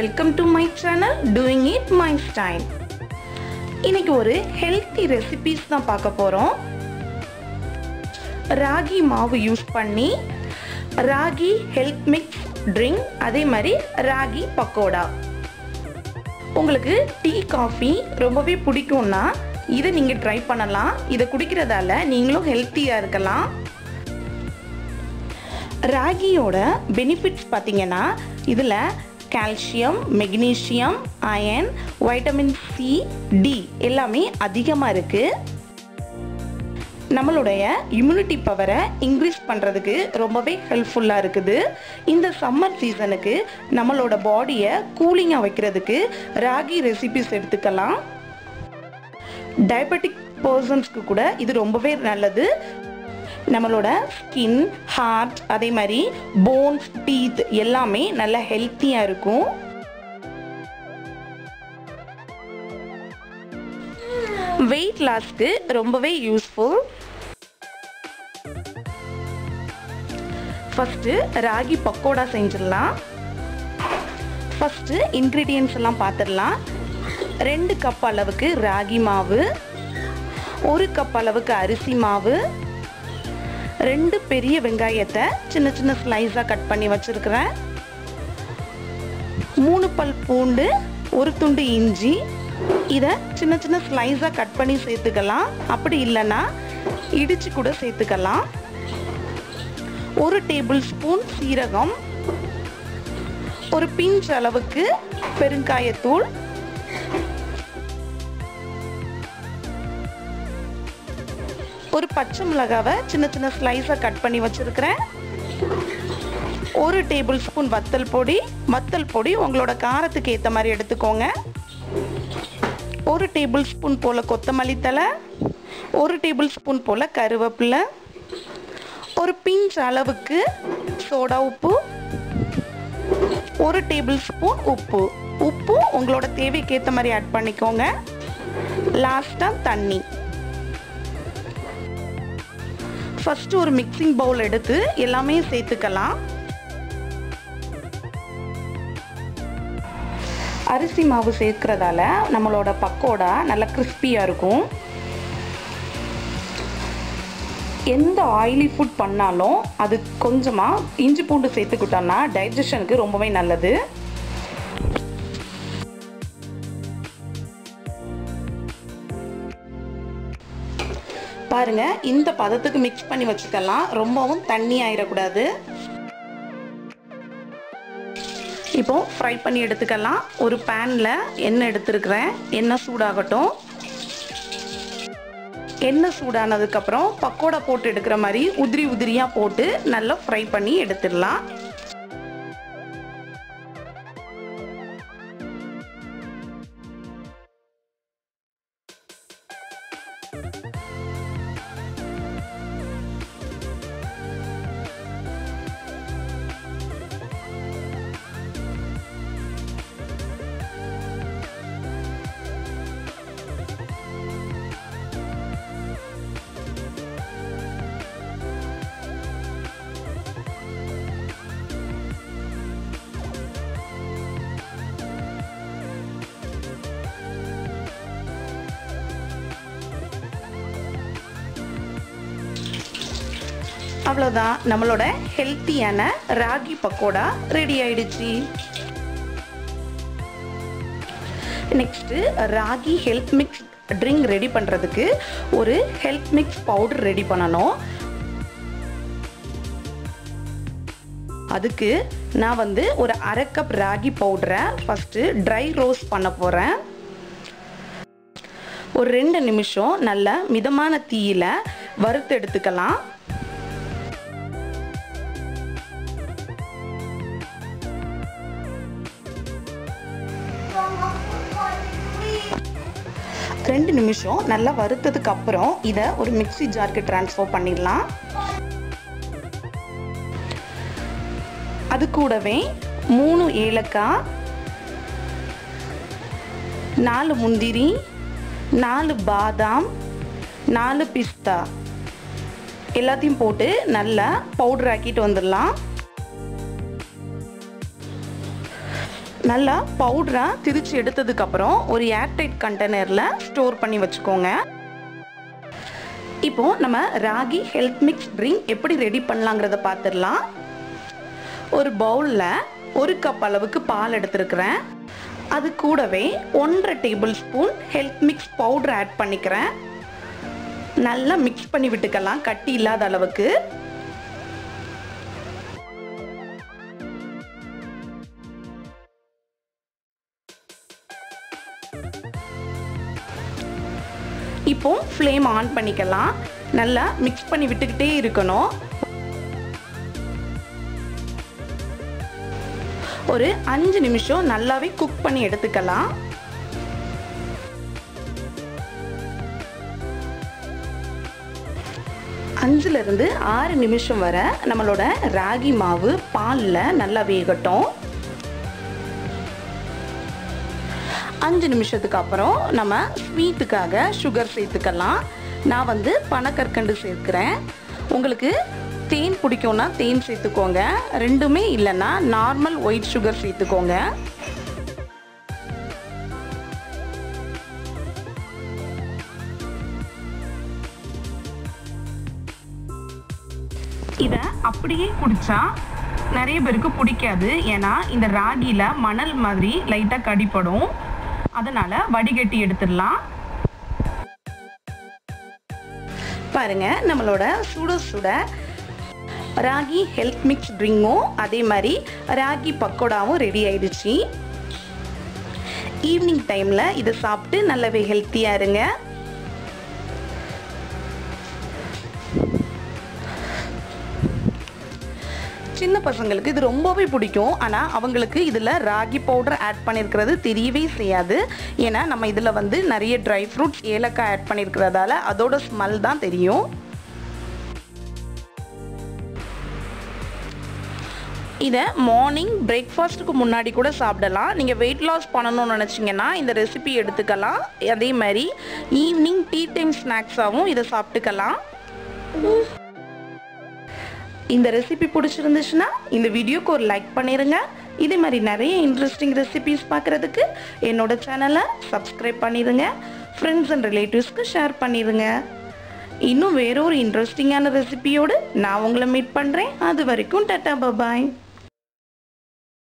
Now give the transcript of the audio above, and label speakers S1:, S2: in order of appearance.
S1: welcome to my channel doing it my style இன்னைக்கு ஒரு healthy recipes தான் பார்க்க போகிறோம் ராகி மாவு யூஸ் பண்ணி ராகி ஹெல்த் மிக்ஸ் ட்ரிங்க் அதே மாதிரி ராகி பக்கோடா உங்களுக்கு டீ காஃபி ரொம்பவே பிடிக்கும்னா இதை நீங்கள் ட்ரை பண்ணலாம் இதை குடிக்கிறதால நீங்களும் ஹெல்த்தியாக இருக்கலாம் ராகியோட பெனிஃபிட்ஸ் பார்த்தீங்கன்னா இதில் calcium magnesium iron vitamin C D எல்லாமே அதிகமாக இருக்குது நம்மளுடைய இம்யூனிட்டி பவரை இன்க்ரீஸ் பண்ணுறதுக்கு ரொம்பவே ஹெல்ப்ஃபுல்லாக இருக்குது இந்த சம்மர் சீசனுக்கு நம்மளோட பாடியை கூலிங்காக வைக்கிறதுக்கு ராகி ரெசிபிஸ் எடுத்துக்கலாம் டயபெட்டிக் பர்சன்ஸ்க்கு கூட இது ரொம்பவே நல்லது நம்மளோட ஸ்கின் ஹார்ட் அதே மாதிரி போன்ஸ் டீத் எல்லாமே நல்லா ஹெல்த்தியாக இருக்கும் வெயிட் லாஸ்க்கு ரொம்பவே யூஸ்ஃபுல் ஃபஸ்ட்டு ராகி பக்கோடா செஞ்சிடலாம் ஃபஸ்ட்டு இன்க்ரீடியன்ஸ் எல்லாம் பார்த்துடலாம் ரெண்டு கப் அளவுக்கு ராகி மாவு ஒரு கப் அளவுக்கு அரிசி மாவு ரெண்டு பெரிய வெங்காயத்தை சின்ன சின்ன ஸ்லைஸாக கட் பண்ணி வச்சுருக்கிறேன் மூணு பல் பூண்டு ஒரு துண்டு இஞ்சி இதை சின்ன சின்ன ஸ்லைஸாக கட் பண்ணி சேர்த்துக்கலாம் அப்படி இல்லைன்னா இடித்து கூட சேர்த்துக்கலாம் ஒரு டேபிள் ஸ்பூன் சீரகம் ஒரு பிஞ்ச் அளவுக்கு பெருங்காயத்தூள் ஒரு பச்சை மிளகாவை சின்ன சின்ன ஸ்லைஸாக கட் பண்ணி வச்சுருக்கிறேன் ஒரு டேபிள் ஸ்பூன் வத்தல் பொடி வத்தல் பொடி உங்களோட காரத்துக்கு ஏற்ற மாதிரி எடுத்துக்கோங்க ஒரு டேபிள் ஸ்பூன் போல் கொத்தமல்லி தலை ஒரு டேபிள் ஸ்பூன் போல் கருவேப்பிலை ஒரு பிஞ்ச் அளவுக்கு சோடா உப்பு ஒரு டேபிள் ஸ்பூன் உப்பு உப்பு உங்களோட தேவைக்கு ஏற்ற மாதிரி ஆட் பண்ணிக்கோங்க லாஸ்ட்டாக தண்ணி ஃபஸ்ட்டு ஒரு மிக்சிங் பவுல் எடுத்து எல்லாமே சேர்த்துக்கலாம் அரிசி மாவு சேர்க்கறதால நம்மளோட பக்கோடா நல்லா கிறிஸ்பியாக இருக்கும் எந்த ஆயிலி ஃபுட் பண்ணாலும் அது கொஞ்சமாக இஞ்சி பூண்டு சேர்த்துக்கிட்டோம்னா டைஜஷனுக்கு ரொம்பவே நல்லது பாருங்க இந்த பதத்துக்கு மிக்ஸ் பண்ணி வச்சுக்கலாம் ரொம்பவும் தண்ணி ஆயிடக்கூடாது இப்போ ஃப்ரை பண்ணி எடுத்துக்கலாம் ஒரு பேனில் எண்ணெய் எடுத்துருக்கிறேன் எண்ணெய் சூடாகட்டும் எண்ணெய் சூடானதுக்கப்புறம் பக்கோடா போட்டு எடுக்கிற மாதிரி உதிரி உதிரியாக போட்டு நல்லா ஃப்ரை பண்ணி எடுத்துடலாம் அவ்வளோதான் நம்மளோட ஹெல்த்தியான ராகி பக்கோடா ரெடி ஆயிடுச்சு next ragi health mix drink ready பண்ணுறதுக்கு ஒரு ஹெல்த் மிக்ஸ் பவுடர் ரெடி பண்ணணும் அதுக்கு நான் வந்து ஒரு அரை கப் ராகி பவுடரை ஃபஸ்ட்டு ட்ரை ரோஸ்ட் பண்ண போகிறேன் ஒரு ரெண்டு நிமிஷம் நல்ல மிதமான தீயில வறுத்து எடுத்துக்கலாம் ரெண்டு நிமிஷம் நல்லா வறுத்ததுக்கு அப்புறம் இதை ஒரு மிக்சி ஜாருக்கு டிரான்ஸ்ஃபர் பண்ணிடலாம் அது கூடவே மூணு ஏலக்காய் நாலு முந்திரி நாலு பாதாம் நாலு பிஸ்தா எல்லாத்தையும் போட்டு நல்லா பவுடர் ஆக்கிட்டு வந்துடலாம் நல்லா பவுடராக திரிச்சு எடுத்ததுக்கப்புறம் ஒரு ஏர்டைட் கண்டெய்னரில் ஸ்டோர் பண்ணி வச்சுக்கோங்க இப்போ நம்ம ராகி ஹெல்த் மிக்ஸ் ட்ரிங்க் எப்படி ரெடி பண்ணலாங்கிறத பார்த்துடலாம் ஒரு பவுலில் ஒரு கப் அளவுக்கு பால் எடுத்துருக்கிறேன் அது கூடவே ஒன்றரை tablespoon health mix powder add பண்ணிக்கிறேன் நல்லா மிக்ஸ் பண்ணி விட்டுக்கலாம் கட்டி இல்லாத அளவுக்கு இப்போ ஃப்ளேம் ஆன் பண்ணிக்கலாம் நல்லா மிக்ஸ் பண்ணி விட்டுக்கிட்டே இருக்கணும் ஒரு அஞ்சு நிமிஷம் நல்லாவே குக் பண்ணி எடுத்துக்கலாம் அஞ்சுல இருந்து ஆறு நிமிஷம் வரை நம்மளோட ராகி மாவு பாலில் நல்லா வேகட்டும் அஞ்சு நிமிஷத்துக்கு அப்புறம் நம்ம ஸ்வீட்டுக்காக சுகர் சேர்த்துக்கலாம் நான் வந்து பனக்கற்கண்டு சேர்க்குறேன் உங்களுக்கு தேன் பிடிக்கும்னா தேன் சேர்த்துக்கோங்க ரெண்டுமே இல்லைன்னா நார்மல் ஒயிட் சுகர் சேர்த்துக்கோங்க இதை அப்படியே குடிச்சா நிறைய பேருக்கு பிடிக்காது ஏன்னா இந்த ராகியில் மணல் மாதிரி லைட்டாக கடிப்படும் அதனால வடிகட்டி எடுத்துடலாம் பாருங்க நம்மளோட சுட சுட ராகி ஹெல்த் மிக்ஸ் ட்ரிங்கும் அதே மாதிரி ராகி பக்கோடாவும் ரெடி ஆயிடுச்சு ஈவினிங் டைமில் இதை சாப்பிட்டு நல்லாவே ஹெல்த்தியாக இருங்க சின்ன பசங்களுக்கு இது ரொம்பவே பிடிக்கும் ஆனால் அவங்களுக்கு இதில் ராகி பவுடர் ஆட் பண்ணியிருக்கிறது தெரியவே செய்யாது ஏன்னா நம்ம இதில் வந்து நிறைய ட்ரை ஃப்ரூட்ஸ் ஏலக்காய் ஆட் பண்ணியிருக்கிறதால அதோட ஸ்மெல் தான் தெரியும் இதை மார்னிங் பிரேக்ஃபாஸ்ட்டுக்கு முன்னாடி கூட சாப்பிடலாம் நீங்கள் வெயிட் லாஸ் பண்ணணும்னு நினச்சிங்கன்னா இந்த ரெசிபி எடுத்துக்கலாம் அதே மாதிரி ஈவினிங் டீ டைம் ஸ்நாக்ஸாகவும் இதை சாப்பிட்டுக்கலாம் இந்த ரெசிபி பிடிச்சிருந்துச்சுன்னா இந்த வீடியோக்கு ஒரு லைக் பண்ணிடுங்க இதே மாதிரி நிறைய இன்ட்ரெஸ்டிங் ரெசிபிஸ் பார்க்குறதுக்கு என்னோட சேனலை சப்ஸ்கிரைப் பண்ணிடுங்க ஃப்ரெண்ட்ஸ் அண்ட் ரிலேட்டிவ்ஸ்க்கு ஷேர் பண்ணிடுங்க இன்னும் வேறொரு இன்ட்ரெஸ்டிங்கான ரெசிபியோடு நான் உங்களை மீட் பண்ணுறேன் அது வரைக்கும் டட்டா பபாய்